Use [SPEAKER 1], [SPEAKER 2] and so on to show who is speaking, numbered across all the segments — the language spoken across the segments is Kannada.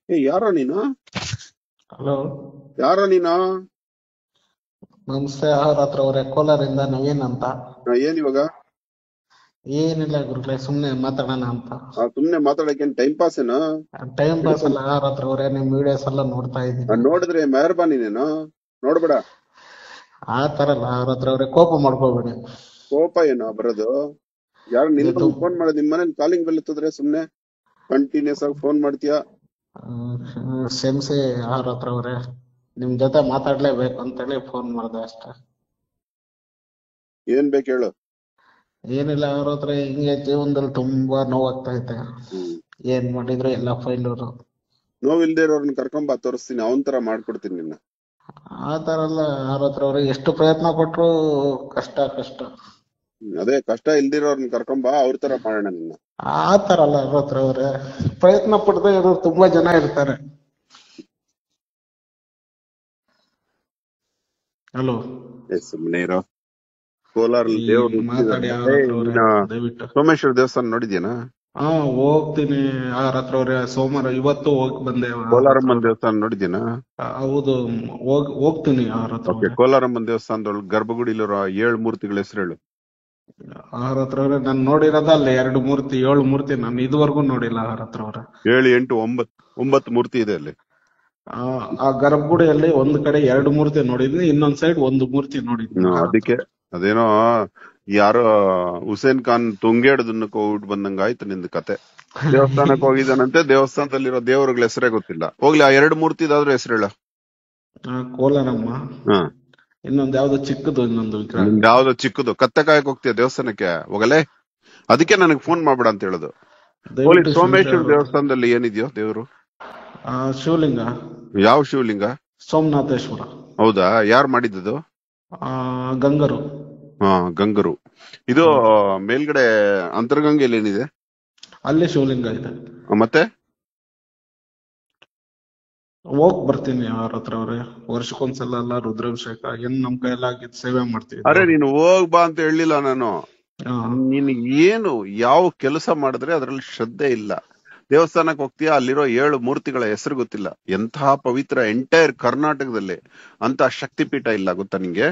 [SPEAKER 1] ಏ ಯಾರೋ ನೀನು
[SPEAKER 2] ಹಲೋ
[SPEAKER 1] ಯಾರೋ ನೀನು
[SPEAKER 2] ನಮಸ್ತೆ ಆಹಾರ ಹತ್ರ ಅವ್ರೆ ಕೋಲಾರಿಂದ ನವೀನ್ ಅಂತ
[SPEAKER 1] ಆ, ಏನ್ ಇವಾಗ
[SPEAKER 2] ಏನಿಲ್ಲ ಗುರುಗಳೇ ಸುಮ್ನೆ ಮಾತಾಡೋಣ ಅಂತ
[SPEAKER 1] ಆ, ಸುಮ್ನೆ ಮಾತಾಡಕ್ಕೆ ಟೈಮ್ ಪಾಸ್ ಏನೋ
[SPEAKER 2] ಟೈಮ್ ಪಾಸ್ ಅಲ್ಲ ಆಹಾರ ಹತ್ರ ಅವ್ರೆ ನಿಮ್ ವಿಡಿಯೋಸ್ ಎಲ್ಲ ನೋಡ್ತಾ
[SPEAKER 1] ಆ,
[SPEAKER 2] ಇದ್ದೀನಿ
[SPEAKER 1] ನೋಡಿದ್ರೆ ಮೆಹರ್ಬಾನಿ ನೀನು ನೋಡ್ಬೇಡ
[SPEAKER 2] ಆ ತರ ಅಲ್ಲ ಆಹಾರ ಹತ್ರ ಅವ್ರೆ ಕೋಪ ಮಾಡ್ಕೋಬೇಡಿ
[SPEAKER 1] ಕೋಪ ಏನೋ ಬರೋದು ಯಾರು ನಿನ್
[SPEAKER 2] ಇದು-
[SPEAKER 1] ಫೋನ್ ಮಾಡೋದು ನಿಮ್ ಮನೇಲಿ ಕಾಲಿಂಗ್ ಬೆಲ್ ಎತ್ತಿದ್ರೆ ಸುಮ್ನೆ ಕಂಟಿನ್ಯೂಸ್ ಆಗಿ ಫೋನ್ ಮಾಡ್ತೀಯಾ
[SPEAKER 2] ಹ್ಮ್, ಕ್ಷಮಿಸಿ ಆಹಾರ ಹತ್ರ ಅವ್ರೆ ನಿಮ್ ಜೊತೆ ಮಾತಾಡ್ಲೇಬೇಕು ಅಂತೇಳಿ ಫೋನ್ ಮಾಡ್ದೆ ಅಷ್ಟೇ
[SPEAKER 1] ಏನ್ ಬೇಕು ಹೇಳು
[SPEAKER 2] ಏನಿಲ್ಲ ಆಹಾರ ಹತ್ರ ಹಿಂಗೆ ಜೀವನದಲ್ಲಿ ತುಂಬಾ ನೋವಾಗ್ತಾ ಐತೆ
[SPEAKER 1] ಹ್ಮ್
[SPEAKER 2] ಏನ್ ಮಾಡಿದ್ರು ಎಲ್ಲ ಫೈಲೂರು
[SPEAKER 1] ನೋವಿಲ್ದೇ ಇರೋರ್ನ ಕರ್ಕೊಂಬಾ ತೋರಿಸ್ತೀನಿ ಅವನ್ ತರ ಮಾಡ್ಕೊಡ್ತೀನಿ ನಿನ್ನ
[SPEAKER 2] ಆ ತರ ಎಲ್ಲ ಆಹಾರ ಹತ್ರ ಅವ್ರೆ ಎಷ್ಟು ಪ್ರಯತ್ನ ಪಟ್ರು ಕಷ್ಟ ಕಷ್ಟ
[SPEAKER 1] ಹ್ಮ್, ಅದೇ ಕಷ್ಟ ಇಲ್ದಿರೋರ್ನ ಕರ್ಕೊಂಬಾ ಅವ್ರ ತರ ಮಾಡೋಣ ನಿನ್ನ
[SPEAKER 2] ಆ ತರ ಅಲ್ಲ ಅವ್ರ ಹತ್ರ ಅವ್ರೆ ಪ್ರಯತ್ನ ಪಡದೆ ಇರೋರು ತುಂಬಾ ಜನ ಇರ್ತಾರೆ ಹಲೋ
[SPEAKER 1] ಏ ಸುಮ್ನೆ ಇರೋ ಕೋಲಾರ ದೇವ್ರು
[SPEAKER 2] ಮಾತಾಡಿ ಅವ್ರ ಹತ್ರ ಅವ್ರೆ ದಯವಿಟ್ಟು
[SPEAKER 1] ಸೋಮೇಶ್ವರ ದೇವಸ್ಥಾನ ನೋಡಿದ್ಯಾನ
[SPEAKER 2] ಹಾ ಹೋಗ್ತೀನಿ ಅವ್ರ ಹತ್ರ ಅವ್ರೆ ಸೋಮವಾರ ಇವತ್ತು ಹೋಗ್ ಬಂದೆ
[SPEAKER 1] ಕೋಲಾರಮ್ಮನ್ ದೇವಸ್ಥಾನ ನೋಡಿದ್ಯಾನ
[SPEAKER 2] ಆ, ಹೌದು ಹೋಗ್ ಹೋಗ್ತೀನಿ ಅವ್ರ ಹತ್ರ
[SPEAKER 1] ಓಕೆ
[SPEAKER 2] ಅವ್ರೆ.
[SPEAKER 1] ಕೋಲಾರಮ್ಮನ್ ದೇವಸ್ಥಾನದೊಳಗೆ ಗರ್ಭಗುಡಿಲಿರೋ ಏಳು ಮೂರ್ತಿಗಳ ಹೆಸರು ಹೇಳು
[SPEAKER 2] ಅವ್ರ ಹತ್ರ ಅವ್ರೆ ನಾನ್ ನೋಡಿರೋದ ಅಲ್ಲೇ ಎರಡು ಮೂರ್ತಿ ಏಳು ಮೂರ್ತಿ ನಾನು ಇದುವರೆಗೂ ನೋಡಿಲ್ಲ ಅವ್ರ ಹತ್ರ ಅವ್ರೆ
[SPEAKER 1] ಏಳು ಎಂಟು ಒಂಬತ್ತು ಒಂಬತ್ತು ಮೂರ್ತಿ ಇದೆ ಅಲ್ಲಿ
[SPEAKER 2] ಆ ಆ ಗರ್ಭಗುಡಿಯಲ್ಲಿ ಒಂದ್ ಕಡೆ ಎರಡು ಮೂರ್ತಿ ನೋಡಿದ್ನಿ ಇನ್ನೊಂದ್ ಸೈಡ್ ಒಂದು ಮೂರ್ತಿ ನೋಡಿದ್ನಿ
[SPEAKER 1] ಹ್ಮ್, ಅದಕ್ಕೆ ಅದೇನೋ ಯಾರೋ ಹುಸೇನ್ ಖಾನ್ ತುಂಗೇಡದನ್ನಕ್ಕೆ ಹೋಗ್ಬಿಟ್ಟು ಬಂದಂಗ ಆಯ್ತು ನಿಂದ ಕತೆ ದೇವಸ್ಥಾನಕ್ಕೆ ಹೋಗಿದ್ದಾನಂತೆ ದೇವಸ್ಥಾನದಲ್ಲಿರೋ ದೇವರುಗಳ ಹೆಸರೇ ಗೊತ್ತಿಲ್ಲ ಹೋಗ್ಲಿ ಆ ಎರಡು ಮೂರ್ತಿದಾದ್ರೂ ಹೆಸರು ಹೇಳ
[SPEAKER 2] ಆ, ಕೋಲಾರಮ್ಮ
[SPEAKER 1] ಹ್ಮ್
[SPEAKER 2] ಇನ್ನೊಂದ್ ಯಾವ್ದೋ ಚಿಕ್ಕದು ಇನ್ನೊಂದು ವಿಗ್ರಹ
[SPEAKER 1] ನಿಮ್ದು ಯಾವ್ದೋ ಚಿಕ್ಕದು ಕತ್ತೆ ಕಾಯಕ್ ಹೋಗ್ತೀಯ ದೇವಸ್ಥಾನಕ್ಕೆ ಹೋಗಲೇ ಅದಕ್ಕೆ ನನಗೆ ಫೋನ್ ಮಾಡ್ಬೇಡ ಅಂತ ಹೇಳುದು ಹೋಗ್ಲಿ
[SPEAKER 2] ದಯವಿಟ್ಟು
[SPEAKER 1] ಸೋಮೇಶ್ವರ
[SPEAKER 2] ಶಿವಲಿಂಗ-
[SPEAKER 1] ದೇವಸ್ಥಾನದಲ್ಲಿ ಏನಿದೆಯೋ ದೇವರು
[SPEAKER 2] ಆ, ಶಿವಲಿಂಗ
[SPEAKER 1] ಯಾವ ಶಿವಲಿಂಗ
[SPEAKER 2] ಸೋಮನಾಥೇಶ್ವರ
[SPEAKER 1] ಹೌದಾ ಯಾರು ಮಾಡಿದ್ದದು
[SPEAKER 2] ಆ ಗಂಗರು
[SPEAKER 1] ಹಾ ಗಂಗರು ಇದು ಮೇಲ್ಗಡೆ ಅಂತರ್ಗಂಗೆಯಲ್ಲಿ ಏನಿದೆ
[SPEAKER 2] ಅಲ್ಲಿ ಶಿವಲಿಂಗ ಇದೆ
[SPEAKER 1] ಆ, ಮತ್ತೆ
[SPEAKER 2] ಹೋಗ್ ಬರ್ತೀನಿ ಅವ್ರ ಹತ್ರ ಅವ್ರೆ ವರ್ಷಕ್ಕೊಂದ್ಸಲ ಎಲ್ಲ ರುದ್ರಾಭಿಷೇಕ ಏನ್ ನಮ್ ಕೈಯಲ್ಲಿ ಆಗಿದ್ ಸೇವೆ ಮಾಡ್ತೀವಿ
[SPEAKER 1] ಅರೆ ನೀನು ಹೋಗ್ ಬಾ ಅಂತ ಹೇಳಿಲ್ಲ ನಾನು
[SPEAKER 2] ಆ,
[SPEAKER 1] ನೀನು ಏನು ಯಾವ ಕೆಲಸ ಮಾಡಿದ್ರೆ ಅದ್ರಲ್ಲಿ ಶ್ರದ್ಧೆ ಇಲ್ಲ ದೇವಸ್ಥಾನಕ್ಕೆ ಹೋಗ್ತೀಯಾ ಅಲ್ಲಿರೋ ಏಳು ಮೂರ್ತಿಗಳ ಹೆಸರು ಗೊತ್ತಿಲ್ಲ ಎಂತಹ ಪವಿತ್ರ ಎಂಟೈರ್ ಕರ್ನಾಟಕದಲ್ಲಿ ಅಂತ ಶಕ್ತಿಪೀಠ ಇಲ್ಲ ಗೊತ್ತಾ ನಿಂಗೆ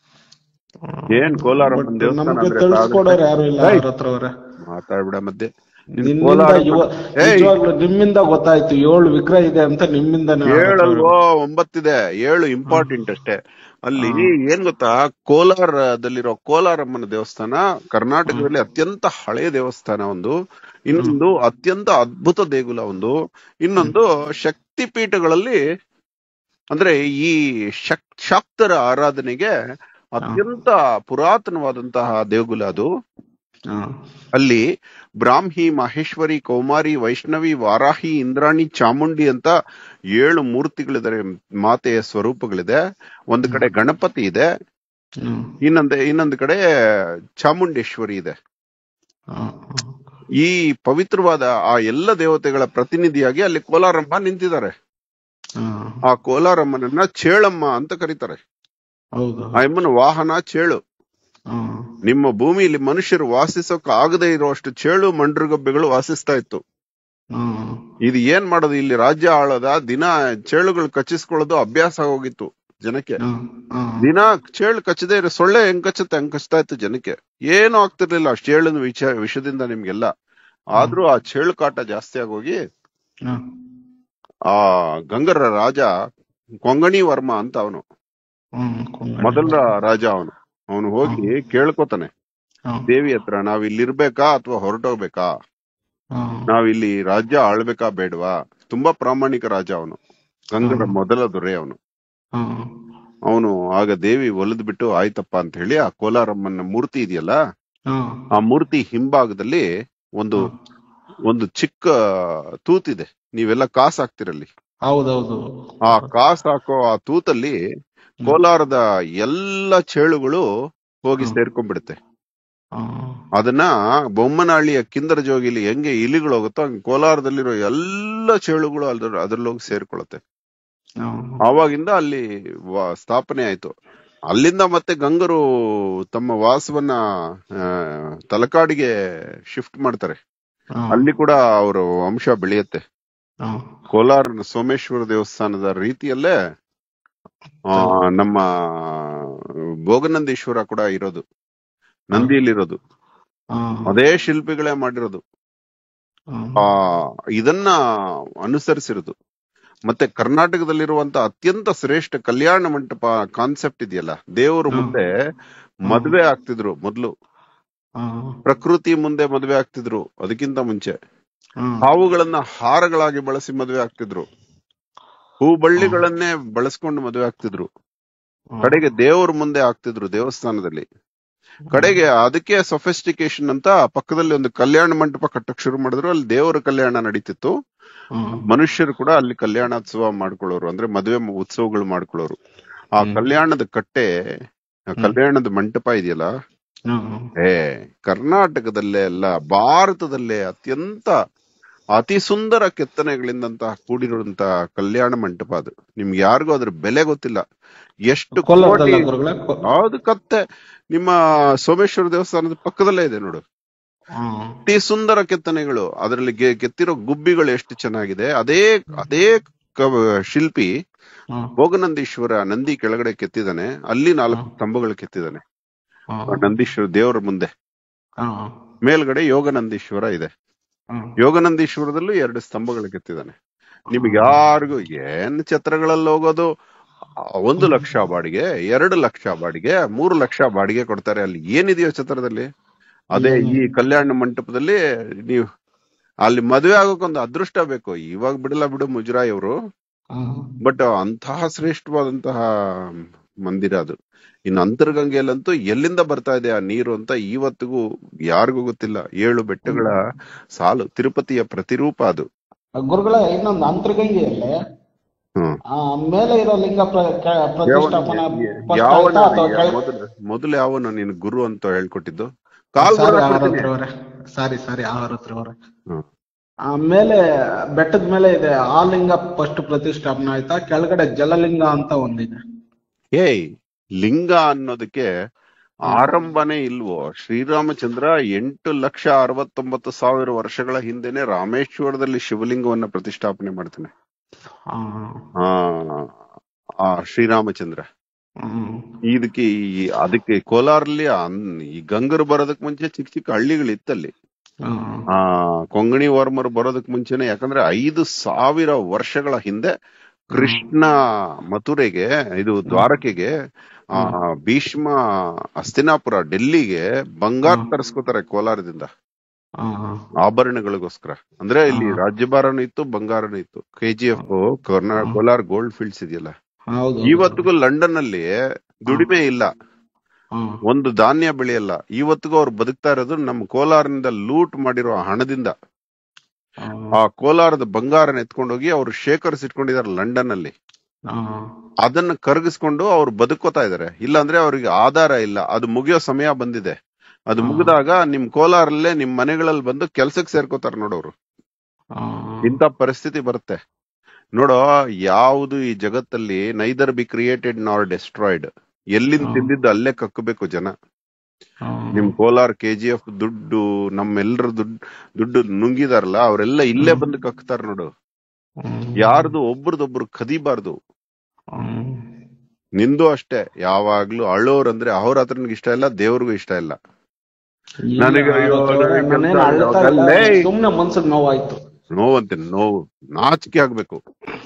[SPEAKER 1] ಏನ್ ಕೋಲಾರಮ್ಮನ್
[SPEAKER 2] but
[SPEAKER 1] ದೇವಸ್ಥಾನ
[SPEAKER 2] ನಮ್ಗೆ
[SPEAKER 1] ಅಂದ್ರೆ
[SPEAKER 2] ತಿಳಿಸ್ಕೊಡೋರು ಯಾರು ಇಲ್ಲ
[SPEAKER 1] ಏಯ್!
[SPEAKER 2] ಅವ್ರ ಹತ್ರ ಅವ್ರೆ
[SPEAKER 1] ಮಾತಾಡ್ಬಿಡ ಮಧ್ಯೆ ನಿನ್
[SPEAKER 2] ನಿಮ್ಮಿಂದ
[SPEAKER 1] ಕೋಲಾರಮ್ಮನ್-
[SPEAKER 2] ಇವ
[SPEAKER 1] ಏಯ್!
[SPEAKER 2] ನಿಜವಾಗ್ಲೂ ನಿಮ್ಮಿಂದ ಗೊತ್ತಾಯ್ತು ಏಳು ವಿಗ್ರಹ ಇದೆ ಅಂತ ನಿಮ್ಮಿಂದಾನೇ ಅವ್ರ ಹತ್ರ ಅವ್ರೆ.
[SPEAKER 1] ಏಳಲ್ವೋ ಒಂಬತ್ತಿದೆ ಏಳು ಇಂಪಾರ್ಟೆಂಟ್ ಅಷ್ಟೇ ಅಲ್ಲಿ ಏನ್ ಗೊತ್ತಾ ಕೋಲಾರದಲ್ಲಿರೋ ಕೋಲಾರಮ್ಮನ ದೇವಸ್ಥಾನ ಕರ್ನಾಟಕದಲ್ಲಿ ಅತ್ಯಂತ ಹಳೆಯ ದೇವಸ್ಥಾನ ಒಂದು ಇನ್ನೊಂದು ಅತ್ಯಂತ ಅದ್ಭುತ ದೇಗುಲ ಒಂದು ಇನ್ನೊಂದು ಶಕ್ತಿ ಪೀಠಗಳಲ್ಲಿ ಅಂದ್ರೆ ಈ ಶಕ್ ಶಾಕ್ತರ ಆರಾಧನೆಗೆ ಅತ್ಯಂತ ಪುರಾತನವಾದಂತಹ ದೇಗುಲ ಅದು
[SPEAKER 2] ಹಾ.
[SPEAKER 1] ಅಲ್ಲಿ ಬ್ರಾಹ್ಮಿ ಮಹೇಶ್ವರಿ ಕೌಮಾರಿ ವೈಷ್ಣವಿ ವಾರಾಹಿ ಇಂದ್ರಾಣಿ ಚಾಮುಂಡಿ ಅಂತ ಏಳು ಮೂರ್ತಿಗಳಿದ್ದಾರೆ ಮಾತೆಯ ಸ್ವರೂಪಗಳಿದೆ ಒಂದು ಕಡೆ ಗಣಪತಿ ಇದೆ
[SPEAKER 2] ಹ್ಮ್.
[SPEAKER 1] ಇನ್ನೊಂದು ಇನ್ನೊಂದು ಕಡೆ ಚಾಮುಂಡೇಶ್ವರಿ ಇದೆ
[SPEAKER 2] ಹಾ.
[SPEAKER 1] ಈ ಪವಿತ್ರವಾದ ಆ ಎಲ್ಲ ದೇವತೆಗಳ ಪ್ರತಿನಿಧಿಯಾಗಿ ಅಲ್ಲಿ ಕೋಲಾರಮ್ಮ ನಿಂತಿದ್ದಾರೆ
[SPEAKER 2] ಹಾ.
[SPEAKER 1] ಆ ಕೋಲಾರಮ್ಮನನ್ನ ಚೇಳಮ್ಮ ಅಂತ ಕರೀತಾರೆ
[SPEAKER 2] ಹೌದು
[SPEAKER 1] ಆ ಅಮ್ಮನ ವಾಹನ ಚೇಳು
[SPEAKER 2] ಹಾ.
[SPEAKER 1] ನಿಮ್ಮ ಭೂಮಿಯಲ್ಲಿ ಮನುಷ್ಯರು ವಾಸಿಸೋಕೆ ಆಗದೆ ಇರುವಷ್ಟು ಚೇಳು ಮಂಡ್ರಗಬ್ಬೆಗಳು ವಾಸಿಸ್ತಾ ಇತ್ತು
[SPEAKER 2] ಹಾ.
[SPEAKER 1] ಇದು ಏನ್ ಮಾಡೋದು ಇಲ್ಲಿ ರಾಜ್ಯ ಆಳದ ದಿನ ಚೇಳುಗಳು ಕಚ್ಚಿಸ್ಕೊಳ್ಳೋದು ಅಭ್ಯಾಸ ಹೋಗಿತ್ತು ಜನಕ್ಕೆ
[SPEAKER 2] ಹಾ. ಹಾ.
[SPEAKER 1] ದಿನ ಚೇಳು ಕಚ್ಚದೆ ಇರೋ ಸೊಳ್ಳೆ ಹೆಂಗ್ ಕಚ್ಚುತ್ತೆ ಹಂಗ್ ಕಚ್ತಾ ಇತ್ತು ಜನಕ್ಕೆ ಏನು ಆಗ್ತಿರ್ಲಿಲ್ಲ ಆ ಚೇಳಿನ ವಿಷ ವಿಷದಿಂದ ನಿಮ್ಗೆಲ್ಲ ಆದ್ರೂ ಆ ಚೇಳು ಕಾಟ ಜಾಸ್ತಿ ಆಗೋಗಿ
[SPEAKER 2] ಹಾ.
[SPEAKER 1] ಆ ಗಂಗರ ರಾಜ ಕೊಂಗಣಿ ವರ್ಮ ಅಂತ ಅವನು
[SPEAKER 2] ಹ್ಮ್. ಕೊಂಗಣಿ.
[SPEAKER 1] ಮೊದಲ ರಾಜ ಅವನು ಅವನು ಹೋಗಿ ಕೇಳ್ಕೊತಾನೆ
[SPEAKER 2] ಹಾ.
[SPEAKER 1] ದೇವಿ ಹತ್ರ ನಾವ್ ಇಲ್ಲಿ ಇರ್ಬೇಕಾ ಅಥವಾ ಹೊರಟೋಗ್ಬೇಕಾ
[SPEAKER 2] ಹಾ.
[SPEAKER 1] ನಾವ್ ಇಲ್ಲಿ ರಾಜ್ಯ ಆಳ್ಬೇಕಾ ಬೇಡವಾ ತುಂಬಾ ಪ್ರಾಮಾಣಿಕ ರಾಜ ಅವನು ಗಂಗರ ಮೊದಲ ದೊರೆ ಅವನು
[SPEAKER 2] ಹಾ.
[SPEAKER 1] ಅವನು ಆಗ ದೇವಿ ಒಲಿದ್ ಬಿಟ್ಟು ಆಯ್ತಪ್ಪ ಅಂತ ಹೇಳಿ ಆ ಕೋಲಾರಮ್ಮನ ಮೂರ್ತಿ ಇದೆಯಲ್ಲ
[SPEAKER 2] ಹಾ.
[SPEAKER 1] ಆ ಮೂರ್ತಿ ಹಿಂಭಾಗದಲ್ಲಿ ಒಂದು ಒಂದು ಚಿಕ್ಕ ತೂತಿದೆ ನೀವೆಲ್ಲ ಕಾಸ್ ಹಾಕ್ತಿರಲ್ಲಿ
[SPEAKER 2] ಹೌದೌದು
[SPEAKER 1] ಆ ಕಾಸ್ ಹಾಕೋ ಆ ತೂತಲ್ಲಿ ಕೋಲಾರದ ಎಲ್ಲ ಚೇಳುಗಳು ಹೋಗಿ
[SPEAKER 2] ಹ್ಮ್.
[SPEAKER 1] ಸೇರ್ಕೊಂಡ್ಬಿಡುತ್ತೆ
[SPEAKER 2] ಹಾ.
[SPEAKER 1] ಅದನ್ನ ಬೊಮ್ಮನಹಳ್ಳಿಯ ಕಿಂದರ ಜೋಗಿಲಿ ಹೆಂಗೆ ಇಲಿಗಳು ಹೋಗುತ್ತೋ ಹಂಗೆ ಕೋಲಾರದಲ್ಲಿರೋ ಎಲ್ಲ ಚೇಳುಗಳು ಅದ್ರ ಅದ್ರಲ್ಲಿ ಹೋಗಿ ಸೇರ್ಕೊಳ್ಳುತ್ತೆ
[SPEAKER 2] ಹಾ.
[SPEAKER 1] ಆವಾಗಿಂದ ಅಲ್ಲಿ ವ- ಸ್ಥಾಪನೆ ಆಯ್ತು ಅಲ್ಲಿಂದ ಮತ್ತೆ ಗಂಗರು ತಮ್ಮ ವಾಸವನ್ನ ಆ, ತಲಕಾಡಿಗೆ ಶಿಫ್ಟ್ ಮಾಡ್ತಾರೆ
[SPEAKER 2] ಹಾ.
[SPEAKER 1] ಅಲ್ಲಿ ಕೂಡ ಅವರ ವಂಶ ಬೆಳೆಯುತ್ತೆ
[SPEAKER 2] ಹ್ಮ್
[SPEAKER 1] ಕೋಲಾರ ಸೋಮೇಶ್ವರ ದೇವಸ್ಥಾನದ ರೀತಿಯಲ್ಲೇ ಆ ನಮ್ಮ ಭೋಗನಂದೀಶ್ವರ ಕೂಡ ಇರೋದು ನಂದಿಯಲ್ಲಿರೋದು
[SPEAKER 2] ಹ್ಮ್
[SPEAKER 1] ಅದೇ ಶಿಲ್ಪಿಗಳೇ ಮಾಡಿರೋದು
[SPEAKER 2] ಹ್ಮ್
[SPEAKER 1] ಆ ಇದನ್ನ ಅನುಸರಿಸಿರೋದು ಮತ್ತೆ ಕರ್ನಾಟಕದಲ್ಲಿರುವಂತ ಅತ್ಯಂತ ಶ್ರೇಷ್ಠ ಕಲ್ಯಾಣ ಮಂಟಪ ಕಾನ್ಸೆಪ್ಟ್ ಇದೆಯಲ್ಲ ದೇವರು
[SPEAKER 2] ಹ್ಮ್.
[SPEAKER 1] ಮುಂದೆ ಮದ್ವೆ ಆಗ್ತಿದ್ರು ಮೊದ್ಲು
[SPEAKER 2] ಹ್ಮ್
[SPEAKER 1] ಪ್ರಕೃತಿ ಮುಂದೆ ಮದ್ವೆ ಆಗ್ತಿದ್ರು ಅದಕ್ಕಿಂತ ಮುಂಚೆ
[SPEAKER 2] ಹ್ಮ್
[SPEAKER 1] ಹಾವುಗಳನ್ನ ಹಾರಗಳಾಗಿ ಬಳಸಿ ಮದುವೆ ಆಗ್ತಿದ್ರು ಹೂ ಬಳ್ಳಿಗಳನ್ನೇ ಬಳಸ್ಕೊಂಡು ಮದುವೆ ಆಗ್ತಿದ್ರು ಕಡೆಗೆ ದೇವ್ರ ಮುಂದೆ ಆಗ್ತಿದ್ರು ದೇವಸ್ಥಾನದಲ್ಲಿ ಕಡೆಗೆ ಅದಕ್ಕೆ ಸೊಫಿಸ್ಟಿಕೇಶನ್ ಅಂತ ಪಕ್ಕದಲ್ಲಿ ಒಂದು ಕಲ್ಯಾಣ ಮಂಟಪ ಕಟ್ಟಕ್ ಶುರು ಮಾಡಿದ್ರು ಅಲ್ಲಿ ದೇವರ ಕಲ್ಯಾಣ ನಡೀತಿತ್ತು
[SPEAKER 2] ಹ್ಮ್
[SPEAKER 1] ಮನುಷ್ಯರು ಕೂಡ ಅಲ್ಲಿ ಕಲ್ಯಾಣೋತ್ಸವ ಮಾಡ್ಕೊಳ್ಳೋರು ಅಂದ್ರೆ ಮದುವೆ ಮ- ಉತ್ಸವಗಳು ಮಾಡ್ಕೊಳ್ಳೋರು ಆ
[SPEAKER 2] ಹ್ಮ್.
[SPEAKER 1] ಕಲ್ಯಾಣದ ಕಟ್ಟೆ ಆ ಕಲ್ಯಾಣದ ಮಂಟಪ ಇದೆಯಲ್ಲ
[SPEAKER 2] ಹ್ಮ್
[SPEAKER 1] ಏ ಕರ್ನಾಟಕದಲ್ಲೇ ಅಲ್ಲ ಭಾರತದಲ್ಲೇ ಅತ್ಯಂತ ಅತಿ ಸುಂದರ ಕೆತ್ತನೆಗಳಿಂದಂತಹ ಕೂಡಿರುವಂತಹ ಕಲ್ಯಾಣ ಮಂಟಪ ಅದು ನಿಮ್ಗೆ ಯಾರಿಗೂ ಅದ್ರ ಬೆಲೆ ಗೊತ್ತಿಲ್ಲ ಎಷ್ಟು
[SPEAKER 2] ಕೋಲಾರದಲ್ಲ
[SPEAKER 1] ಕೋಟಿ
[SPEAKER 2] ಗುರುಗಳೇ ಕೊ-
[SPEAKER 1] ಯಾವ್ದು ಕತ್ತೆ ನಿಮ್ಮ ಸೋಮೇಶ್ವರ ದೇವಸ್ಥಾನದ ಪಕ್ಕದಲ್ಲೇ ಇದೆ ನೋಡು
[SPEAKER 2] ಹ್ಮ್
[SPEAKER 1] ಅತಿ ಸುಂದರ ಕೆತ್ತನೆಗಳು ಅದರಲ್ಲಿ ಗೆ- ಕೆತ್ತಿರೋ ಗುಬ್ಬಿಗಳು ಎಷ್ಟು ಚೆನ್ನಾಗಿದೆ ಅದೇ ಅದೇ ಕ- ಶಿಲ್ಪಿ
[SPEAKER 2] ಹ್ಮ್
[SPEAKER 1] ಭೋಗನಂದೀಶ್ವರ ನಂದಿ ಕೆಳಗಡೆ ಕೆತ್ತಿದಾನೆ ಅಲ್ಲಿ ನಾಲ್ಕು
[SPEAKER 2] ಹ್ಮ್.
[SPEAKER 1] ಸ್ತಂಭಗಳು ಕೆತ್ತಿದಾನೆ
[SPEAKER 2] ಹ್ಮ್
[SPEAKER 1] ನಂದೀಶ್ವರ ದೇವರ ಮುಂದೆ
[SPEAKER 2] ಹ್ಮ್
[SPEAKER 1] ಮೇಲ್ಗಡೆ ಯೋಗನಂದೀಶ್ವರ ಇದೆ
[SPEAKER 2] ಹ್ಮ್
[SPEAKER 1] ಯೋಗನಂದೀಶ್ವರದಲ್ಲೂ ಎರಡು ಸ್ತಂಭಗಳು ಕೆತ್ತಿದಾನೆ ನಿಮ್ಗೆ ಯಾರಿಗೂ ಏನ್ ಛತ್ರಗಳಲ್ಲಿ ಹೋಗೋದು ಆ, ಒಂದು ಲಕ್ಷ ಬಾಡಿಗೆ ಎರಡು ಲಕ್ಷ ಬಾಡಿಗೆ ಮೂರು ಲಕ್ಷ ಬಾಡಿಗೆ ಕೊಡ್ತಾರೆ ಅಲ್ಲಿ ಏನಿದೆಯೋ ಛತ್ರದಲ್ಲಿ ಅದೇ ಈ ಕಲ್ಯಾಣ ಮಂಟಪದಲ್ಲಿ ನೀವು ಅಲ್ಲಿ ಮದುವೆ ಆಗೋಕೊಂದು ಅದೃಷ್ಟ ಬೇಕು ಇವಾಗ ಬಿಡಲ್ಲ ಬಿಡು ಮುಜರಾಯಿ ಅವರು
[SPEAKER 2] ಹ್ಮ್
[SPEAKER 1] ಬಟ್ ಅಂತಹ ಶ್ರೇಷ್ಠವಾದಂತಹ ಮಂದಿರ ಅದು ಇನ್ನು ಅಂತರ್ಗಂಗೆಯಲ್ಲಂತೂ ಎಲ್ಲಿಂದ ಬರ್ತಾ ಇದೆ ಆ ನೀರು ಅಂತ ಇವತ್ತಿಗೂ ಯಾರಿಗೂ ಗೊತ್ತಿಲ್ಲ ಏಳು ಬೆಟ್ಟಗಳ ಸಾಲು ತಿರುಪತಿಯ ಪ್ರತಿರೂಪ ಅದು
[SPEAKER 2] ಗುರುಗಳೇ ಇನ್ನೊಂದು ಅಂತರ್ಗಂಗೆಯಲ್ಲಿ
[SPEAKER 1] ಹ್ಮ್
[SPEAKER 2] ಆ ಮೇಲೆ ಇರೋ ಲಿಂಗ ಪ್ರ- ಕ- ಪ್ರತಿಷ್ಠಾಪನೆ first
[SPEAKER 1] ಯಾವನ
[SPEAKER 2] ಆಯ್ತಾ ಅಥವಾ ಕೆಳ-
[SPEAKER 1] ಮೊದಲು ಮೊದಲು ಯಾವನ ನಿನ್ ಗುರು ಅಂತ ಹೇಳ್ಕೊಟ್ಟಿದ್ದು ಕಾಲ್
[SPEAKER 2] ಸಾರಿ
[SPEAKER 1] ಬರ
[SPEAKER 2] ಆಹಾರ
[SPEAKER 1] ಕೊಡ್ತೀನಿ.
[SPEAKER 2] ಹತ್ರ ಅವ್ರೆ ಸಾರಿ ಸಾರಿ ಆಹಾರ ಹತ್ರ ಅವ್ರೆ
[SPEAKER 1] ಹ್ಮ್.
[SPEAKER 2] ಆ ಮೇಲೆ ಬೆಟ್ಟದ ಮೇಲೆ ಇದೆ ಆ ಲಿಂಗ ಫಸ್ಟ್ ಪ್ರತಿಷ್ಠಾಪನೆ ಆಯ್ತಾ ಕೆಳಗಡೆ ಜಲಲಿಂಗ ಅಂತ ಒಂದಿದೆ
[SPEAKER 1] ಏಯ್ ಲಿಂಗ ಅನ್ನೋದಕ್ಕೆ ಆರಂಭನೇ ಇಲ್ವೋ ಶ್ರೀರಾಮಚಂದ್ರ ಎಂಟು ಲಕ್ಷ ಅರವತ್ತೊಂಬತ್ತು ಸಾವಿರ ವರ್ಷಗಳ ಹಿಂದೆನೆ ರಾಮೇಶ್ವರದಲ್ಲಿ ಶಿವಲಿಂಗವನ್ನ ಪ್ರತಿಷ್ಠಾಪನೆ ಮಾಡ್ತಾನೆ
[SPEAKER 2] ಆ,
[SPEAKER 1] ಆ ಆ ಶ್ರೀರಾಮಚಂದ್ರ
[SPEAKER 2] ಹ್ಮ್
[SPEAKER 1] ಇದಕ್ಕೆ ಈ ಅದಕ್ಕೆ ಕೋಲಾರಲ್ಲಿ ಅನ್- ಈ ಗಂಗರು ಬರೋದಕ್ ಮುಂಚೆ ಚಿಕ್ಕ ಚಿಕ್ಕ ಹಳ್ಳಿಗಳು ಇತ್ತಲ್ಲಿ
[SPEAKER 2] ಹ್ಮ್
[SPEAKER 1] ಆ ಕೊಂಗಣಿ ವರ್ಮರು ಬರೋದಕ್ ಮುಂಚೆನೆ ಯಾಕಂದ್ರೆ ಐದು ಸಾವಿರ ವರ್ಷಗಳ ಹಿಂದೆ ಕೃಷ್ಣ ಮಥುರೆಗೆ ಇದು ದ್ವಾರಕೆಗೆ ಆ ಭೀಷ್ಮ ಹಸ್ತಿನಾಪುರ ಡೆಲ್ಲಿಗೆ ಬಂಗಾರ ತರಿಸ್ಕೋತಾರೆ ಕೋಲಾರದಿಂದ
[SPEAKER 2] ಆ,
[SPEAKER 1] ಆಭರಣಗಳಿಗೋಸ್ಕರ ಅಂದ್ರೆ ಇಲ್ಲಿ
[SPEAKER 2] ಹಾ.
[SPEAKER 1] ರಾಜ್ಯಭಾರನೂ ಇತ್ತು ಬಂಗಾರನೂ ಇತ್ತು ಕೆ ಜಿ ಎಫ್ ಕರ್ನಾ ಕೋಲಾರ್ ಗೋಲ್ಡ್ ಫೀಲ್ಡ್ಸ್ ಇದೆಯಲ್ಲ
[SPEAKER 2] ಹೌದು
[SPEAKER 1] ಇವತ್ತಿಗೂ ಲಂಡನ್ ಅಲ್ಲಿ ದುಡಿಮೆ ಇಲ್ಲ
[SPEAKER 2] ಹ್ಮ್
[SPEAKER 1] ಒಂದು ಧಾನ್ಯ ಬೆಳೆಯಲ್ಲ ಇವತ್ತಿಗೂ ಅವ್ರು ಬದುಕ್ತಾ ಇರೋದು ನಮ್ಮ ಕೋಲಾರದಿಂದ ಲೂಟ್ ಮಾಡಿರೋ ಹಣದಿಂದ
[SPEAKER 2] ಹ್ಮ್
[SPEAKER 1] ಆ ಕೋಲಾರದ ಬಂಗಾರನ ಎತ್ಕೊಂಡೋಗಿ ಅವ್ರು ಶೇಖರಿಸಿಟ್ಕೊಂಡಿದ್ದಾರೆ ಲಂಡನ್ ಅಲ್ಲಿ
[SPEAKER 2] ಹ್ಮ್
[SPEAKER 1] ಅದನ್ನ ಕರಗಿಸ್ಕೊಂಡು ಅವ್ರು ಬದುಕೋತಾ ಇದಾರೆ ಇಲ್ಲಾಂದ್ರೆ ಅವ್ರಿಗೆ ಆಧಾರ ಇಲ್ಲ ಅದು ಮುಗಿಯೋ ಸಮಯ ಬಂದಿದೆ ಅದು
[SPEAKER 2] ಹಾ.
[SPEAKER 1] ಮುಗಿದಾಗ ನಿಮ್ ಕೋಲಾರಲ್ಲೇ ನಿಮ್ ಮನೆಗಳಲ್ಲಿ ಬಂದು ಕೆಲ್ಸಕ್ಕೆ ಸೇರ್ಕೋತಾರ ನೋಡೋರು
[SPEAKER 2] ಹ್ಮ್
[SPEAKER 1] ಇಂಥ ಪರಿಸ್ಥಿತಿ ಬರುತ್ತೆ ನೋಡೋ ಯಾವುದು ಈ ಜಗತ್ತಲ್ಲಿ neither be created nor destroyed ಎಲ್ಲಿಂದ
[SPEAKER 2] ಹಾ.
[SPEAKER 1] ತಿಂದಿದ್ದು ಅಲ್ಲೇ ಕಕ್ಕಬೇಕು ಜನ
[SPEAKER 2] ಹ್ಮ್
[SPEAKER 1] ನಿಮ್ ಕೋಲಾರ್ ಕೆ ಜಿ ಎಫ್ ದುಡ್ಡು ನಮ್ಮೆಲ್ಲರ ದುಡ್ಡು ದುಡ್ಡು ನುಂಗಿದಾರಲ್ಲ ಅವರೆಲ್ಲ ಇಲ್ಲೇ ಬಂದು ಕಕ್ತಾರ ನೋಡು
[SPEAKER 2] ಹ್ಮ್
[SPEAKER 1] ಯಾರ್ದು ಒಬ್ರದೊಬ್ರು ಕದಿಬಾರ್ದು
[SPEAKER 2] ಹ್ಮ್
[SPEAKER 1] ನಿಂದು ಅಷ್ಟೇ ಯಾವಾಗ್ಲೂ ಅಳ್ಳೋರಂದ್ರೆ ಅವ್ರ ಹತ್ರ ನಿನ್ಗೆ ಇಷ್ಟ ಇಲ್ಲ ದೇವ್ರಿಗೂ ಇಷ್ಟ ಇಲ್ಲ
[SPEAKER 2] ಇಲ್ಲ,
[SPEAKER 1] ನನಗೆ ಅಯ್ಯೋ, ನನಗೆ
[SPEAKER 2] ನಾನೇನ್
[SPEAKER 1] ಕೆಲ್ಸ
[SPEAKER 2] ಅಳ್ತಾ ಇಲ್ಲ.
[SPEAKER 1] ಆಗಲ್ಲೇ.
[SPEAKER 2] ಸುಮ್ನೆ ಮನ್ಸಿಗೆ ನೋವಾಯ್ತು
[SPEAKER 1] ನೋವಂತೆ ನೋವು ನಾಚಿಕೆ ಆಗ್ಬೇಕು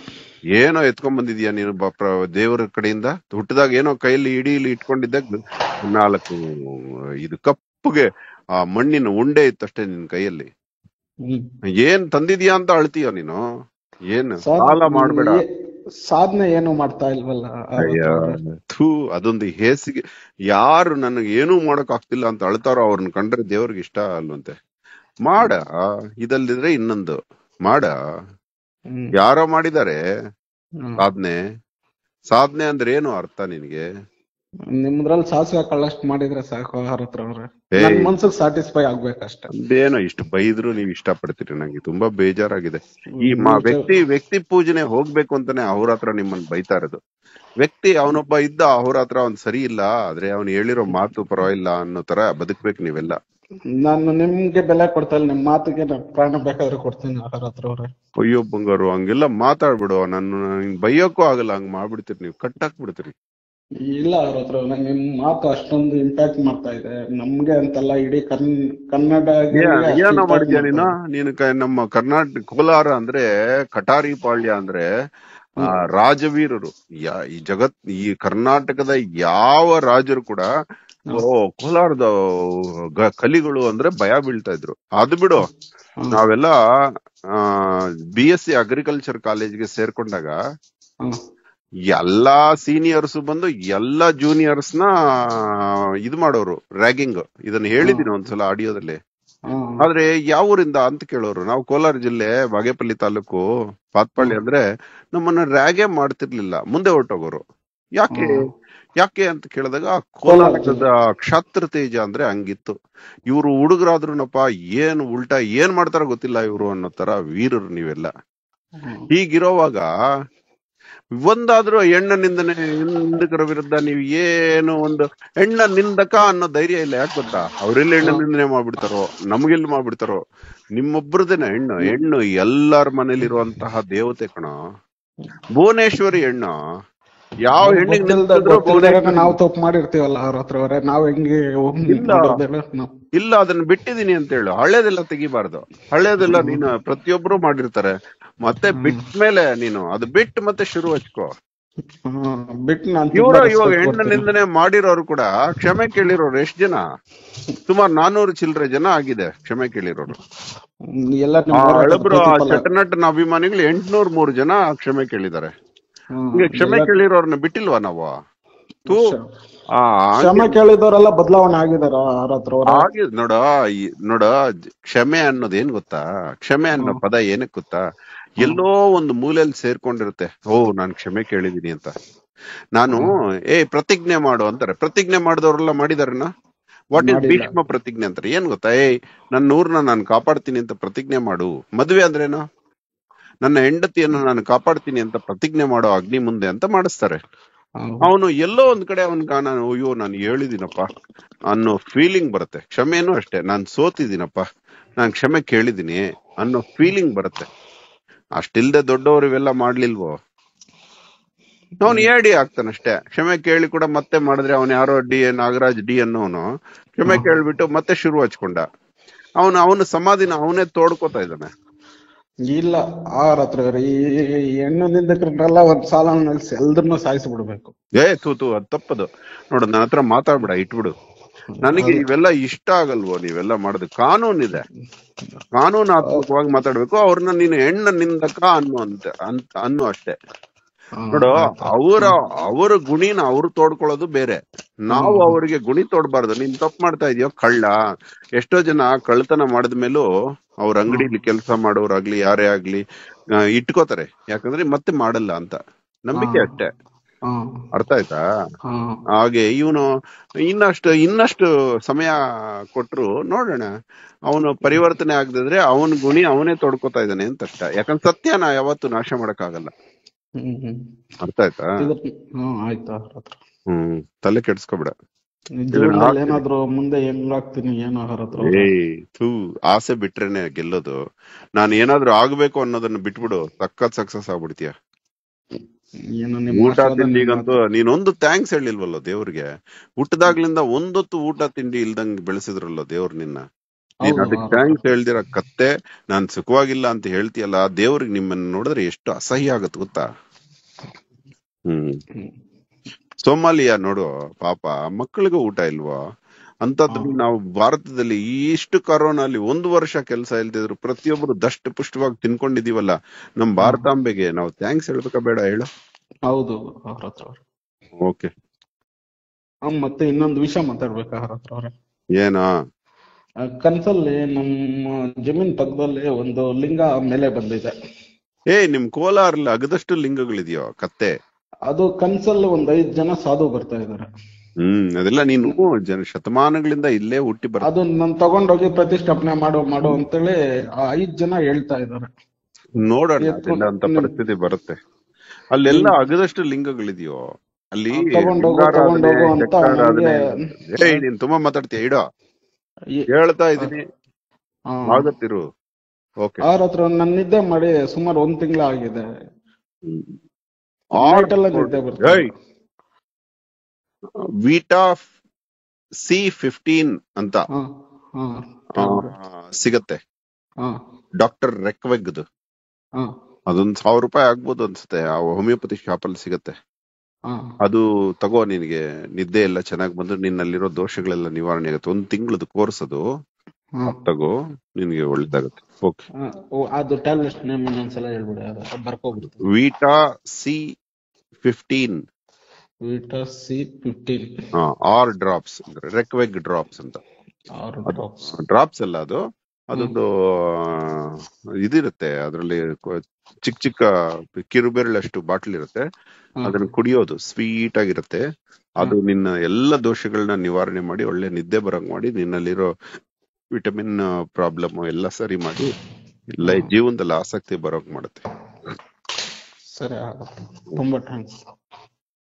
[SPEAKER 1] ಏನೋ ಎತ್ಕೊಂಡ್ ಬಂದಿದ್ಯಾ ನೀನು ಬ- ಪ್ರ- ದೇವರ ಕಡೆಯಿಂದ ಹುಟ್ಟಿದಾಗ ಏನೋ ಕೈಯಲ್ಲಿ ಇಡೀಲಿ ಇಟ್ಕೊಂಡಿದ್ದ ನಾಲ್ಕು ಇದು ಕಪ್ಪುಗೆ ಆ ಮಣ್ಣಿನ ಉಂಡೆ ಇತ್ತಷ್ಟೇ ನಿನ್ ಕೈಯಲ್ಲಿ
[SPEAKER 2] ಹ್ಮ್
[SPEAKER 1] ಏನ್ ತಂದಿದ್ಯಾ ಅಂತ ಅಳ್ತೀಯ ನೀನು ಏನು
[SPEAKER 2] ಸಾಧನೆ-
[SPEAKER 1] ಸಾಲ ಮಾಡ್ಬೇಡ
[SPEAKER 2] ಏ- ಸಾಧನೆ ಏನು ಮಾಡ್ತಾ ಇಲ್ವಲ್ಲ
[SPEAKER 1] ಅಯ್ಯ, ಥೂ ಅದೊಂದು ಹೇಸಿಗೆ ಯಾರು ನನಗೆ ಏನೂ ಮಾಡಕ್ ಆಗ್ತಿಲ್ಲ ಅಂತ ಅಳ್ತಾರೋ ಅವ್ರನ್ನ ಕಂಡ್ರೆ ದೇವ್ರಿಗೆ ಇಷ್ಟ ಅಲ್ವಂತೆ ಮಾಡ ಇದಲ್ದಿದ್ರೆ ಇನ್ನೊಂದು ಮಾಡ
[SPEAKER 2] ಹ್ಮ್.
[SPEAKER 1] ಯಾರೋ ಮಾಡಿದ್ದಾರೆ
[SPEAKER 2] ಹ್ಮ್.
[SPEAKER 1] ಸಾಧನೆ ಸಾಧನೆ ಅಂದ್ರೆ ಏನು ಅರ್ಥ ನಿನಗೆ
[SPEAKER 2] ನಿಮ್ದ್ರಲ್ಲಿ ಸಾಸಿವೆ ಕಳ್ಳಷ್ಟು ಮಾಡಿದ್ರೆ ಸಾಕು ಆಹಾರ ಹತ್ರ ಅವ್ರೆ
[SPEAKER 1] ಏಯ್.
[SPEAKER 2] ನನ್ ಮನ್ಸಿಗೆ ಸ್ಯಾಟಿಸ್ಫೈ ಆಗ್ಬೇಕಷ್ಟೇ
[SPEAKER 1] ಅದೇನೋ ಇಷ್ಟು ಬೈದ್ರು ನೀವು ಇಷ್ಟಪಡ್ತೀರಿ ನಂಗೆ ತುಂಬಾ ಬೇಜಾರಾಗಿದೆ ಈ ಮ- ವ್ಯಕ್ತಿ ವ್ಯಕ್ತಿ ಪೂಜನೆ ಹೋಗ್ಬೇಕು ಅಂತಾನೆ ಅವ್ರ ಹತ್ರ ನಿಮ್ಮನ್ನ ಬೈತಾ ಇರೋದು ವ್ಯಕ್ತಿ ಅವನೊಬ್ಬ ಇದ್ದ ಅವ್ರ ಹತ್ರ ಅವ್ನ್ ಸರಿ ಇಲ್ಲ ಆದ್ರೆ ಅವ್ನು ಹೇಳಿರೋ ಮಾತು ಪರವಾಗಿಲ್ಲ ಅನ್ನೋ ತರ ಬದುಕ್ಬೇಕು ನೀವೆಲ್ಲ
[SPEAKER 2] ನಾನು ನಿಮ್ಗೆ ಬೆಲೆ ಕೊಡ್ತಾ ಇಲ್ಲ ನಿಮ್ ಮಾತಿಗೆ ನಾನು ಪ್ರಾಣ ಬೇಕಾದ್ರೆ ಕೊಡ್ತೀನಿ ಆಹಾರ ಹತ್ರ ಅವ್ರೆ
[SPEAKER 1] ಅಯ್ಯೋ ಬಂಗಾರು ಹಂಗೆಲ್ಲ ಮಾತಾಡ್ಬಿಡು ನನ್ನ ನಿಂಗ್ ಬೈಯಕ್ಕೂ ಆಗಲ್ಲ ಹಂಗ್ ಮಾಡ್ಬಿಡ್ತೀರಿ ನೀವು ಕಟ್ಟಾಕ್ಬಿಡ್ತೀರಿ
[SPEAKER 2] ಇಲ್ಲ ಅವ್ರ ಹತ್ರ ಅವ್ರೆ. ನಿಮ್ ಮಾತು ಅಷ್ಟೊಂದು ಇಂಪ್ಯಾಕ್ಟ್ ಮಾಡ್ತಾ ಇದೆ ನಮ್ಗೆ ಅಂತಲ್ಲ ಇಡೀ ಕನ್ ಕನ್ನಡ
[SPEAKER 1] ಏನೋ ಮಾಡಿದ್ಯಾ ನೀನು ನೀನು ಕ- ನಮ್ಮ ಕರ್ನಾಟಕ ಕೋಲಾರ ಅಂದ್ರೆ ಕಟಾರಿ ಪಾಳ್ಯ ಅಂದ್ರೆ ಆ, ರಾಜವೀರರು ಯಾ- ಈ ಜಗತ್ ಈ ಕರ್ನಾಟಕದ ಯಾವ ರಾಜರು ಕೂಡ ಓ ಕೋಲಾರದ ಗ- ಕಲಿಗಳು ಅಂದ್ರೆ ಭಯ ಬೀಳ್ತಾ ಇದ್ರು ಅದು ಬಿಡು ನಾವೆಲ್ಲ ಬಿ ಎಸ್ ಸಿ ಅಗ್ರಿಕಲ್ಚರ್ ಕಾಲೇಜ್ಗೆ ಸೇರ್ಕೊಂಡಾಗ ಎಲ್ಲಾ ಸೀನಿಯರ್ಸ್ ಬಂದು ಎಲ್ಲಾ ಜೂನಿಯರ್ಸ್ ನ ಇದು ಮಾಡೋರು ರ್ಯಾಗಿಂಗ್ ಇದನ್ನ ಹೇಳಿದೀನಿ ಒಂದ್ಸಲ ಆಡಿಯೋದಲ್ಲಿ ಆದ್ರೆ ಯಾವ ಊರಿಂದ ಅಂತ ಕೇಳೋರು ನಾವು ಕೋಲಾರ ಜಿಲ್ಲೆ ಬಾಗೇಪಲ್ಲಿ ತಾಲೂಕು ಪಾತ್ಪಳ್ಳಿ ಅಂದ್ರೆ ನಮ್ಮನ್ನ ರ್ಯಾಗೇ ಮಾಡ್ತಿರ್ಲಿಲ್ಲ ಮುಂದೆ ಹೊರಟೋಗೋರು ಯಾಕೆ ಯಾಕೆ ಅಂತ ಕೇಳಿದಾಗ ಆ ಕೋಲಾರದ ಕ್ಷಾತ್ರ ತೇಜ ಅಂದ್ರೆ ಹಂಗಿತ್ತು ಇವ್ರು ಹುಡುಗರಾದ್ರುನಪ್ಪ ಏನ್ ಉಲ್ಟಾ ಏನ್ ಮಾಡ್ತಾರ ಗೊತ್ತಿಲ್ಲ ಇವ್ರು ಅನ್ನೋ ತರ ವೀರರು ನೀವೆಲ್ಲ ಹೀಗಿರೋವಾಗ ಒಂದಾದ್ರೂ ಹೆಣ್ಣ ನಿಂದನೆ ನಿಂದಕರ ವಿರುದ್ಧ ನೀವು ಏನು ಒಂದು ಹೆಣ್ಣ ನಿಂದಕ ಅನ್ನೋ ಧೈರ್ಯ ಇಲ್ಲ ಯಾಕೆ ಗೊತ್ತಾ ಅವ್ರೆಲ್ಲ ಹೆಣ್ಣ ನಿಂದನೆ ಮಾಡ್ಬಿಡ್ತಾರೋ ನಮ್ಗೆಲ್ಲಿ ಮಾಡ್ಬಿಡ್ತಾರೋ ನಿಮ್ಮೊಬ್ರದೇನ ಹೆಣ್ಣು ಹೆಣ್ಣು ಎಲ್ಲಾರ ಮನೇಲಿರುವಂತಹ ದೇವತೆ ಕಣ ಭುವನೇಶ್ವರಿ ಹೆಣ್ಣು ಯಾವ ಹೆಣ್ಣಿಗೆ ನಿಂತಿದ್ರು ಭುವನೇಶ್ವರಿ
[SPEAKER 2] ನಾವು ತಪ್ಪು ಮಾಡಿರ್ತೀವಲ್ಲ ಅವ್ರ ಹತ್ರ ಅವ್ರೆ ನಾವ್ ಹೆಂಗೆ ಹೋಗ್
[SPEAKER 1] ಇಲ್ಲ.
[SPEAKER 2] ನೋಡೋದೆಲ್ಲ ನಾವು-
[SPEAKER 1] ಇಲ್ಲ ಅದನ್ನ ಬಿಟ್ಟಿದೀನಿ ಅಂತ ಹೇಳು ಹಳೇದೆಲ್ಲ ತೆಗಿಬಾರ್ದು ಹಳೇದೆಲ್ಲ ನೀನು ಪ್ರತಿಯೊಬ್ರು ಮಾಡಿರ್ತಾರೆ ಮತ್ತೆ ಬಿಟ್ಮೇಲೆ ನೀನು ಅದು ಬಿಟ್ಟು ಮತ್ತೆ ಶುರು ಹಚ್ಕೋ
[SPEAKER 2] ಹ್ಮ್. ಬಿಟ್ಟು ನಾನು
[SPEAKER 1] ಇವರು ಇವಾಗ ಹೆಣ್ಣು ನಿಂದನೆ ಮಾಡಿರೋರು ಕೂಡ ಕ್ಷಮೆ ಕೇಳಿರೋರು ಎಷ್ಟ್ ಜನ ಸುಮಾರು ನಾನೂರು ಚಿಲ್ಲರೆ ಜನ ಆಗಿದೆ ಕ್ಷಮೆ ಕೇಳಿರೋರು
[SPEAKER 2] ಎಲ್ಲ
[SPEAKER 1] ಆ ಹಳಬ್ರು ಆ ಚಟನಟನ ಅಭಿಮಾನಿಗಳು ಎಂಟ್ನೂರ್ ಮೂರು ಜನ ಕ್ಷಮೆ ಕೇಳಿದ್ದಾರೆ ಹಿಂಗೆ ಕ್ಷಮೆ ಕೇಳಿರೋರ್ನ ಬಿಟ್ಟಿಲ್ವಾ ನಾವು ತೂ ಆ
[SPEAKER 2] ಕ್ಷಮೆ ಕೇಳಿದವರೆಲ್ಲ ಬದಲಾವಣೆ ಆಗಿದಾರ ಅವ್ರ ಹತ್ರ ಅವ್ರೆ.
[SPEAKER 1] ಹಾಗೆ ನೋಡ ಈ- ನೋಡ ಜ- ಕ್ಷಮೆ ಅನ್ನೋದ್ ಏನ್ ಗೊತ್ತಾ ಕ್ಷಮೆ ಅನ್ನೋ ಪದ ಏನಕ್ ಗೊತ್ತಾ ಎಲ್ಲೋ ಒಂದು ಮೂಲೆಯಲ್ಲಿ ಸೇರ್ಕೊಂಡಿರುತ್ತೆ ಓ ನಾನ್ ಕ್ಷಮೆ ಕೇಳಿದೀನಿ ಅಂತ ನಾನು ಏ ಪ್ರತಿಜ್ಞೆ ಮಾಡು ಅಂತಾರೆ ಪ್ರತಿಜ್ಞೆ ಮಾಡಿದವರೆಲ್ಲ ಮಾಡಿದಾರನ ವಾಟ್ ಇಸ್
[SPEAKER 2] ಮಾಡಿಲ್ಲ.
[SPEAKER 1] ಭೀಷ್ಮ ಪ್ರತಿಜ್ಞೆ ಅಂತಾರೆ ಏನ್ ಗೊತ್ತಾ ಏ ನನ್ನ ಊರ್ನ ನಾನು ಕಾಪಾಡ್ತೀನಿ ಅಂತ ಪ್ರತಿಜ್ಞೆ ಮಾಡು ಮದ್ವೆ ಅಂದ್ರೇನು ನನ್ನ ಹೆಂಡತಿಯನ್ನು ನಾನು ಕಾಪಾಡ್ತೀನಿ ಅಂತ ಪ್ರತಿಜ್ಞೆ ಮಾಡೋ ಅಗ್ನಿ ಮುಂದೆ ಅಂತ ಮಾಡಿಸ್ತಾರೆ
[SPEAKER 2] ಹೌದು.
[SPEAKER 1] ಅವನು ಎಲ್ಲೋ ಒಂದ್ ಕಡೆ ಅವನ್ ನಾನು ಅಯ್ಯೋ ನಾನು ಹೇಳಿದಿನಪ್ಪ ಅನ್ನೋ ಫೀಲಿಂಗ್ ಬರುತ್ತೆ ಕ್ಷಮೆನೂ ಅಷ್ಟೇ ನಾನ್ ಸೋತಿದ್ದೀನಪ್ಪ ನಾನ್ ಕ್ಷಮೆ ಕೇಳಿದೀನಿ ಅನ್ನೋ ಫೀಲಿಂಗ್ ಬರುತ್ತೆ ಅಷ್ಟಿಲ್ದೆ ದೊಡ್ಡವರು ಇವೆಲ್ಲ ಮಾಡ್ಲಿಲ್ವೋ ಅವನು ಏಡಿ ಆಗ್ತಾನಷ್ಟೇ ಕ್ಷಮೆ ಕೇಳಿ ಕೂಡ ಮತ್ತೆ ಮಾಡಿದ್ರೆ ಅವನ್ ಯಾರೋ ಡಿ ನಾಗರಾಜ್ ಡಿ ಅನ್ನೋನು ಕ್ಷಮೆ ಕೇಳ್ಬಿಟ್ಟು ಮತ್ತೆ ಶುರು ಹಚ್ಕೊಂಡ ಅವನು ಅವನ ಸಮಾಧಿನ ಅವನೇ ತೋಡ್ಕೋತಾ ಇದ್ದಾನೆ
[SPEAKER 2] ಇಲ್ಲ ಅವ್ರ ಹತ್ರ ಅವ್ರೆ. ಈ ಈ ಹೆಣ್ಣು ನಿಂದಕರನ್ನೆಲ್ಲ ಒಂದ್ ಸಾಲ ನಿಲ್ಸಿ ಎಲ್ರನ್ನೂ ಸಾಯಿಸಿ ಬಿಡ್ಬೇಕು
[SPEAKER 1] ಏ ತೂ ತೂ ಅದ್ ತಪ್ಪದು ನೋಡು ನನ್ನ ಹತ್ರ ಮಾತಾಡ್ಬಿಡ ಇಟ್ಬಿಡು ನನಗೆ ಇವೆಲ್ಲ ಇಷ್ಟ ಆಗಲ್ವೋ ನೀವೆಲ್ಲ ಮಾಡೋದು ಕಾನೂನಿದೆ ಕಾನೂನಾತ್ಮಕವಾಗಿ ಮಾತಾಡ್ಬೇಕು ಅವ್ರನ್ನ ನೀನು ಹೆಣ್ಣ ನಿಂದಕ ಅನ್ನೋ ಅಂತ ಅಂತ ಅನ್ನೋ ಅಷ್ಟೇ ನೋಡು ಅವರ ಅವರ ಗುಣಿನ ಅವ್ರು ತೋಡ್ಕೊಳ್ಳೋದು ಬೇರೆ ನಾವು ಅವರಿಗೆ ಗುಣಿ ತೋಡ್ಬಾರ್ದು ನೀನ್ ತಪ್ಪು ಮಾಡ್ತಾ ಇದೀಯೋ ಕಳ್ಳ ಎಷ್ಟೋ ಜನ ಕಳ್ತನ ಮಾಡಿದ ಮೇಲೂ ಅವ್ರ ಅಂಗಡಿಲಿ ಕೆಲಸ ಮಾಡೋರಾಗ್ಲಿ ಯಾರೇ ಆಗ್ಲಿ ಆ, ಇಟ್ಕೋತಾರೆ ಯಾಕಂದ್ರೆ ಮತ್ತೆ ಮಾಡಲ್ಲ ಅಂತ ನಂಬಿಕೆ ಅಷ್ಟೇ
[SPEAKER 2] ಹ್ಮ್
[SPEAKER 1] ಅರ್ಥ ಆಯ್ತಾ
[SPEAKER 2] ಹ್ಮ್
[SPEAKER 1] ಹಾಗೆ ಇವನು ಇನ್ನಷ್ಟು ಇನ್ನಷ್ಟು ಸಮಯ ಕೊಟ್ರು ನೋಡೋಣ ಅವನು ಪರಿವರ್ತನೆ ಆಗದಿದ್ರೆ ಅವನ ಗುಣಿ ಅವನೇ ತೊಡ್ಕೊತಾ ಇದ್ದಾನೆ ಅಂತ ಅಷ್ಟ ಯಾಕಂದ್ರೆ ಸತ್ಯನ ಯಾವತ್ತು ನಾಶ ಮಾಡಕ್ಕಾಗಲ್ಲ
[SPEAKER 2] ಹ್ಮ್ ಹ್ಮ್
[SPEAKER 1] ಅರ್ಥ ಆಯ್ತಾ
[SPEAKER 2] ಇದ್ರ- ಹ್ಮ್ ಆಯ್ತು ಅವ್ರ ಹತ್ರ
[SPEAKER 1] ಹ್ಮ್ ತಲೆ ಕೆಡ್ಸ್ಕೊಬಿಡ
[SPEAKER 2] ಜೀವನದಲ್ಲಿ ಏನಾದ್ರು ಮುಂದೆ ಹೆಂಗಾಗ್ತೀನಿ ಏನೋ ಅವ್ರ ಹತ್ರ ಅವ್ರೆ.
[SPEAKER 1] ಏಯ್ ಥೂ ಆಸೆ ಬಿಟ್ರೇನೆ ಗೆಲ್ಲೋದು ನಾನು ಏನಾದ್ರೂ ಆಗ್ಬೇಕು ಅನ್ನೋದನ್ನ ಬಿಟ್ಬಿಡು ಸಖತ್ ಸಕ್ಸಸ್ ಆಗ್ಬಿಡ್ತೀಯ
[SPEAKER 2] ಏನು ನಿಮ್ಮ
[SPEAKER 1] ಊಟ
[SPEAKER 2] ಆಶೀರ್ವಾದ
[SPEAKER 1] ತಿಂಡಿಗಂತೂ ನೀನೊಂದು ಥ್ಯಾಂಕ್ಸ್ ಹೇಳಿಲ್ವಲ್ಲ ದೇವ್ರಿಗೆ ಹುಟ್ಟದಾಗ್ಲಿಂದ ಒಂದೊತ್ತು ಊಟ ತಿಂಡಿ ಇಲ್ದಂಗ್ ಬೆಳೆಸಿದ್ರಲ್ಲ ದೇವ್ರು ನಿನ್ನ ನೀನ್
[SPEAKER 2] ಹೌದು,
[SPEAKER 1] ಅದಕ್ಕೆ
[SPEAKER 2] ಹೌದು.
[SPEAKER 1] ಥ್ಯಾಂಕ್ಸ್ ಹೇಳ್ದಿರ ಕತ್ತೆ ನಾನ್ ಸುಖವಾಗಿಲ್ಲ ಅಂತ ಹೇಳ್ತೀಯಲ್ಲ ಆ ದೇವ್ರಿಗೆ ನಿಮ್ಮನ್ನ ನೋಡಿದ್ರೆ ಎಷ್ಟು ಅಸಹ್ಯ ಆಗತ್ ಗೊತ್ತಾ ಹ್ಮ್
[SPEAKER 2] ಹ್ಮ್.
[SPEAKER 1] ಸೋಮಾಲಿಯಾ ನೋಡು ಪಾಪ ಮಕ್ಕಳಿಗೂ ಊಟ ಇಲ್ವಾ ಅಂತದ್ರಲ್ಲಿ ನಾವು ಭಾರತದಲ್ಲಿ ಇಷ್ಟು ಕರೋನಲ್ಲಿ ಒಂದು ವರ್ಷ ಕೆಲಸ ಇಲ್ದಿದ್ರು ಪ್ರತಿಯೊಬ್ಬರು ದಷ್ಟ ಪುಷ್ಟವಾಗಿ ತಿನ್ಕೊಂಡಿದೀವಲ್ಲ ನಮ್ ಭಾರತಾಂಬೆಗೆ ನಾವು ಥ್ಯಾಂಕ್ಸ್ ಹೇಳ್ಬೇಕಾ ಬೇಡ ಹೇಳು
[SPEAKER 2] ಹೌದು ಅವ್ರ ಹತ್ರ ಅವ್ರೆ.
[SPEAKER 1] ಓಕೆ
[SPEAKER 2] ಆ, ಮತ್ತೆ ಇನ್ನೊಂದು ವಿಷಯ ಮಾತಾಡ್ಬೇಕಾ ಅವ್ರ ಹತ್ರ ಅವ್ರೆ
[SPEAKER 1] ಏನಾ
[SPEAKER 2] ಆ, ಕನ್ಸಲ್ಲಿ ನಮ್ಮ ಜಮೀನ್ ಪಕ್ಕದಲ್ಲಿ ಒಂದು ಲಿಂಗ ಮೇಲೆ ಬಂದಿದೆ
[SPEAKER 1] ಏ ನಿಮ್ ಕೋಲಾರಲ್ಲಿ ಅಗದಷ್ಟು ಲಿಂಗಗಳಿದೆಯೋ ಕತ್ತೆ
[SPEAKER 2] ಅದು ಕನ್ಸಲ್ಲಿ ಒಂದ್ ಐದ್ ಜನ ಸಾಧು ಬರ್ತಾ ಇದಾರೆ
[SPEAKER 1] ಹ್ಮ್ ಅದೆಲ್ಲ ನೀನು ಜನ ಶತಮಾನಗಳಿಂದ ಇಲ್ಲೇ ಹುಟ್ಟಿ ಬರ್
[SPEAKER 2] ಅದು ನಾನ್ ತಗೊಂಡೋಗಿ ಪ್ರತಿಷ್ಠಾಪನೆ ಮಾಡು ಮಾಡು ಅಂತೇಳಿ ಆ ಐದ್ ಜನ ಹೇಳ್ತಾ ಇದಾರೆ
[SPEAKER 1] ನೋಡೋಣ
[SPEAKER 2] ಎತ್ಕೊಂಡು-
[SPEAKER 1] ಅದೆಲ್ಲ ಅಂತ ಪರಿಸ್ಥಿತಿ ಬರುತ್ತೆ ಅಲ್ಲೆಲ್ಲ ಅಗದಷ್ಟು ಲಿಂಗಗಳಿದೆಯೋ ಅಲ್ಲಿ
[SPEAKER 2] ತಗೊಂಡೋಗು,
[SPEAKER 1] ಲಿಂಗಾರಾಧನೆ,
[SPEAKER 2] ತಗೊಂಡೋಗು ಅಂತ
[SPEAKER 1] ಚಕ್ರಾರಾಧನೆ
[SPEAKER 2] ನಮ್ಗೆ-
[SPEAKER 1] ಏಯ್ ನೀನ್ ತುಂಬಾ ಮಾತಾಡ್ತೀಯ ಇಡೋ
[SPEAKER 2] ಈ-
[SPEAKER 1] ಹೇಳ್ತಾ ಇದೀನಿ
[SPEAKER 2] ಹಾ.
[SPEAKER 1] ಆಗತ್ತಿರು ಓಕೆ
[SPEAKER 2] ಅವ್ರ ಹತ್ರ ನಾನು ನಿದ್ದೆ ಮಾಡಿ ಸುಮಾರು ಒಂದ್ ತಿಂಗಳ ಆಗಿದೆ Night ಎಲ್ಲ ನಿದ್ದೆ ಬರ್ತದೆ
[SPEAKER 1] ವಿಟಾ ಸಿ ಫಿಫ್ಟೀನ್ ಅಂತ
[SPEAKER 2] ಹಾ ಹಾ
[SPEAKER 1] ಆ, ಸಿಗತ್ತೆ
[SPEAKER 2] ಹಾ
[SPEAKER 1] ಡಾಕ್ಟರ್ ರೆಕ್ವೆಗ್ದು
[SPEAKER 2] ಹಾ
[SPEAKER 1] ಅದೊಂದ್ ಸಾವಿರ ರೂಪಾಯಿ ಆಗ್ಬೋದು ಅನ್ಸುತ್ತೆ ಆ ಹೋಮಿಯೋಪತಿ ಶಾಪ್ ಅಲ್ಲಿ ಸಿಗತ್ತೆ
[SPEAKER 2] ಹಾ
[SPEAKER 1] ಅದು ತಗೋ ನಿನಗೆ ನಿದ್ದೆ ಎಲ್ಲ ಚೆನ್ನಾಗಿ ಬಂದು ನಿನ್ನಲ್ಲಿರೋ ದೋಷಗಳೆಲ್ಲ ನಿವಾರಣೆ ಆಗುತ್ತೆ ಒಂದ್ ತಿಂಗಳದ ಕೋರ್ಸ್ ಅದು
[SPEAKER 2] ಹಾ
[SPEAKER 1] ಅದ್ ತಗೋ ನಿನ್ಗೆ ಒಳ್ಳೇದಾಗುತ್ತೆ ಓಕೆ
[SPEAKER 2] ಹಾ. ಓ, ಅದು ಟ್ಯಾಬ್ಲೆಟ್ ನೇಮ್ ಇನ್ನೊಂದ್ಸಲ ಹೇಳ್ಬಿಡಿ ಅದು ಬರ್ಕೋಬಿಡ್ತೀನಿ
[SPEAKER 1] vita C fifteen
[SPEAKER 2] vita C fifteen
[SPEAKER 1] R drops Reckeweg drops ಅಂತ
[SPEAKER 2] ಆರು
[SPEAKER 1] ಅದು
[SPEAKER 2] ಡ್ರಾಪ್ಸ್
[SPEAKER 1] ಡ್ರಾಪ್ಸ್ ಅಲ್ಲ ಅದು ಅದೊಂದು ಆ, ಇದಿರುತ್ತೆ ಅದರಲ್ಲಿ ಚಿಕ್ಕ ಚಿಕ್ಕ ಕಿರುಬೆರಳಷ್ಟು ಬಾಟ್ಲ್ ಇರುತ್ತೆ ಅದನ್ನ ಕುಡಿಯೋದು ಸ್ವೀಟ್ ಆಗಿರುತ್ತೆ ಅದು ನಿನ್ನ ಎಲ್ಲ ದೋಷಗಳನ್ನ ನಿವಾರಣೆ ಮಾಡಿ ಒಳ್ಳೆ ನಿದ್ದೆ ಬರಂಗ್ ಮಾಡಿ ನಿನ್ನಲ್ಲಿರೋ ವಿಟಮಿನ್ ಪ್ರಾಬ್ಲಮ್ ಎಲ್ಲ ಸರಿ ಮಾಡಿ ಎಲ್ಲ ಜೀವನದಲ್ಲಿ ಆಸಕ್ತಿ ಬರೋಕ್ ಮಾಡುತ್ತೆ
[SPEAKER 2] ಸರಿ ಆಗುತ್ತೆ ತುಂಬಾ ಥ್ಯಾಂಕ್ಸ್